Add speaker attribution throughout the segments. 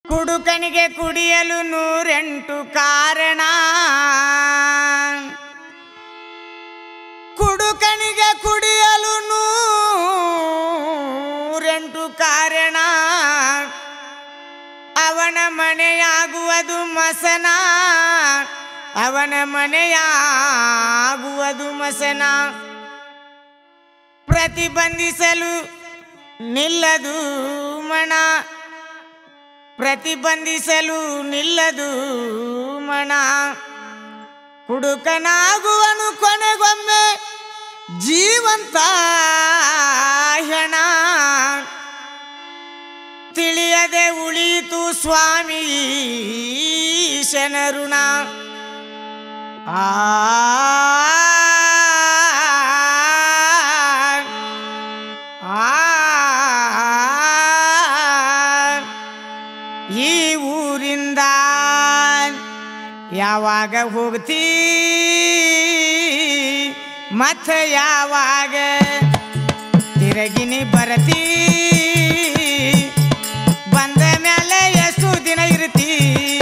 Speaker 1: ಕುಡುಕನಿಗೆ ಕುಡಿಯಲು ನೂರೆಂಟು ಕಾರಣ ಕುಡುಕನಿಗೆ ಕುಡಿಯಲು ನೂರೆಂಟು ಕಾರಣ ಅವನ ಮನೆಯಾಗುವುದು ಮಸನ ಅವನ ಮನೆಯಾಗುವುದು ಮಸನ ಪ್ರತಿಬಂಧಿಸಲು ನಿಲ್ಲದು ಮಣ ಪ್ರತಿಬಂಧಿಸಲು ನಿಲ್ಲದು ಮಣ ಕುಡುಕನಾಗುವನು ಕೊನೆಗೊಮ್ಮೆ ಜೀವಂತ ಹೆಣ ತಿಳಿಯದೆ ಉಳಿಯಿತು ಸ್ವಾಮಿ ಶನರುಣ ಆ ಈ ಊರಿಂದ ಯಾವಾಗ ಹೋಗ್ತೀ ಮತ್ತ ಯಾವಾಗ ತಿರಗಿನಿ ಬರತಿ ಬಂದ ಮೇಲೆ ಎಷ್ಟು ದಿನ ಇರ್ತಿ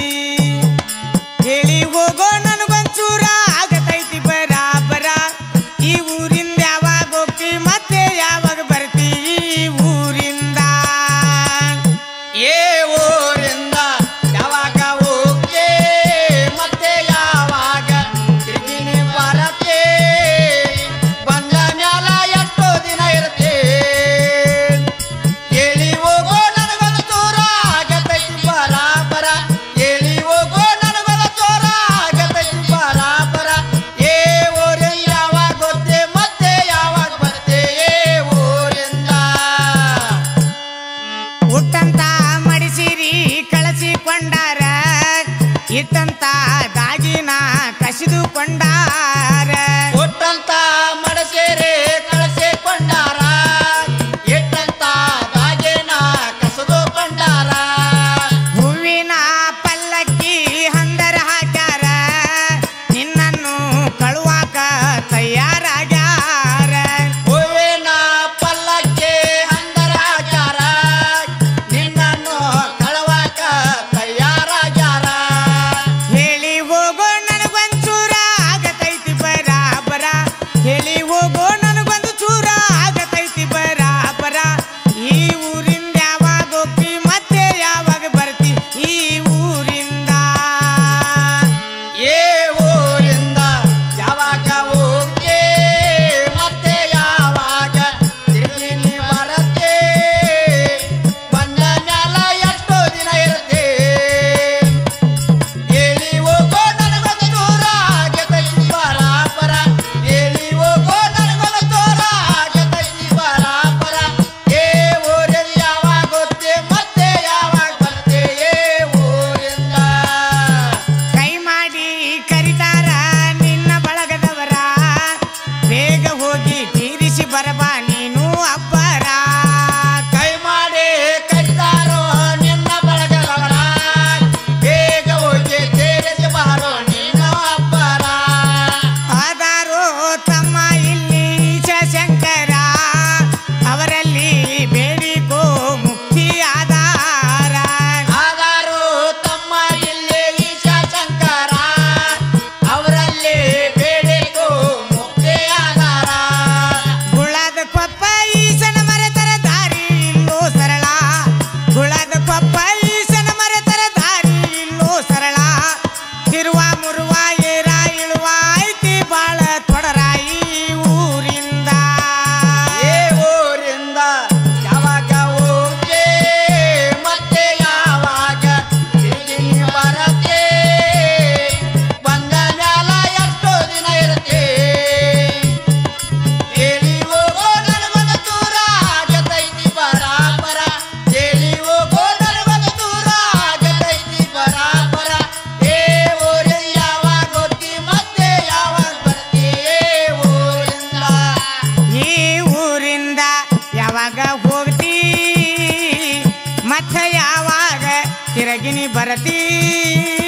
Speaker 1: ಹೇಳಿ ಹೋಗೋ ನನಗೊಂಚೂರ ಆಗತೈತಿ ಬರಾಬರ ಈ ಊರಿಂದ ಯಾವಾಗ ಹೋಗ್ತಿ ಮತ್ತೆ ಯಾವಾಗ ಬರ್ತಿ ಈ ಊರಿಂದ
Speaker 2: ಏ ಊರಿಂದ ಯಾವಾಗ ಹೋಗ್ತೆ ಮತ್ತೆ ಯಾವಾಗ ತಿರುಗಿನಿ ಬರತ್ತೆ ಬಂದ ಮ್ಯಾಲ ಎಷ್ಟೋ ದಿನ ಇರುತ್ತೆ ಹೇಳಿ ಹೋಗೋ ನನಗೊಂದು ಚೂರ ಆಗತೈತಿ ಬರಾಬರ ಹೇಳಿ ಹೋಗೋ ನನಗೊಂದು ಚೂರ ಆಗತೈತಿ ಬರಾಬರ ಏ ಊರಿಂದ ಯಾವಾಗ ಗೊತ್ತೇ ಮತ್ತೆ ಯಾವಾಗ ಬರ್ತೆ ಏ ಊರಿಂದ
Speaker 1: ಹುಟ್ಟಂತ ಮಡಿಸಿರಿ ಕಳಿಸಿಕೊಂಡಾರ ಇಟ್ಟಂತ ದಾಗಿನ ಕಸಿದುಕೊಂಡಾರ
Speaker 2: ಕೊಟ್ಟಂತ ಮಡಸೇರೆ ಕಳಸಿಕೊಂಡಾರ ಇಟ್ಟಂತ ಬಾಗೇನ ಕಸದುಕೊಂಡಾರ
Speaker 1: ಹೂವಿನ ಪಲ್ಲಕ್ಕಿ ಹಂದರ ಹಾಕ್ಯಾರ ನಿನ್ನನ್ನು ಕಳುವಾಕ ತಯಾರಾಗ್ಯಾರ
Speaker 2: ಹೂವಿನ ಪಲ್ಲಕ್ಕೆ ಹಂದರ ಹಾಕ್ಯಾರ ನಿನ್ನನ್ನು ಕಳವಾಕ ತಯಾರಾಗ್ಯಾರ
Speaker 1: ಹೇಳಿ ಹೋಗೋ ನನಗೊಂಚೂರ ಆಗತೈತಿ ಬರಾಬರ ಹೇಳಿ ಹೋಗೋ ನನಗೊಂದು ಚೂರ ಆಗತೈತಿ ಬರಾಬರ ಈ ಊರಿಂದ ಯಾವಾಗ ಹೋಗ್ತಿ ಮತ್ತೆ ಯಾವಾಗ ಬರ್ತಿ ಈ ಊರಿಂದ
Speaker 2: ಏ ಊರಿಂದ ಯಾವಾಗ ಹೋಗ್ತೆ ಮತ್ತೆ ಯಾವಾಗ ತಿರುಗಿ ಬರತ್ತೆ ಬಂದ ಮ್ಯಾಲ ಎಷ್ಟೋ ದಿನ ಇರುತ್ತೆ ಹೇಳಿ ಹೋಗೋ ನನಗೊಂದು ದೂರ ಆಗತೈತಿ ಬರಾಬರ ಹೇಳಿ ಹೋಗೋ ನನಗೊಂದು ದೂರ ಆಗತೈತಿ ಬರಾಬರ ಏ ಊರಿಂದ ಯಾವಾಗ ಗೊತ್ತೇ ಮತ್ತೆ ಯಾವಾಗ ಬರ್ತೆ ಏ ಊರಿಂದ
Speaker 1: ಕೈ ಮಾಡಿ ಕರಿತಾರ ನಿನ್ನ ಬಳಗದವರ ಬೇಗ ಹೋಗಿ ತೀರಿಸಿ ಬರಬಾ ನೀನು ಅಬ್ಬರ
Speaker 2: ಕೈ ಮಾಡಿ ಕಟ್ಟಾರೋ ನಿನ್ನ ಬಳಗದವರ ಬೇಗ ಹೋಗಿ ತೇರಿಸಿ ಬಾರೋ ನೀನು ಅಬ್ಬರ
Speaker 1: ಆದಾರೋ ತಮ್ಮ ಇಲ್ಲಿ ಶಂಕರ ಅವರಲ್ಲಿ ಬೇಡಿಕೋ ಮುಕ್ತಿ ಆಧಾರ
Speaker 2: ಆದಾರು ತಮ್ಮ ಇಲ್ಲಿ ಈಶಾ ಶಂಕರ ಅವರಲ್ಲಿ ಬೇಡಿಕೋ ಮುಕ್ತಿ ಆಧಾರ
Speaker 1: ಗುಳದ ಕೊಪ್ಪ ಈಸನ ಮರೆತರ ದಾರಿ ಇಲ್ಲೋ ಸರಳ ಗುಳದ ಕೊಪ್ಪ ಈಸನ ಮರೆತರ ದಾರಿ ಇಲ್ಲೋ ಸರಳ ತಿರುವ ಮುರುವ ಏರ ಇಳುವ ಐತಿ ಬಾಳ ತೊಡರಾಯಿ ಊರಿಂದ
Speaker 2: ಏ ಊರಿಂದ ಯಾವಾಗ ಹೋಗೆ ಮತ್ತೆ ಯಾವಾಗ ತಿರುಗಿ ಬರತ್ತೆ ಬಂದ ಮ್ಯಾಲ ಎಷ್ಟೋ ದಿನ ಇರುತ್ತೆ ಹೇಳಿ ಹೋಗೋ ನನಗೊಂದು ದೂರ ಆಗತೈತಿ ಬರಾಬರ ಹೇಳಿ ಹೋಗೋ ನನಗೊಂದು ದೂರ ಆಗತೈತಿ ಬರಾಬರ ಏ ಊರಿಂದ ಯಾವಾಗ ಹೋಗ್ತಿ ಮತ್ತೆ ಯಾವಾಗ ಬರ್ತಿ ಏ ಊರಿಂದ
Speaker 1: ಈ ಊರಿಂದ ಯಾವಾಗ ಹೋಗ್ತಿ ಮತ್ತ ಯಾವಾಗ ತಿರಗಿನಿ ಬರತಿ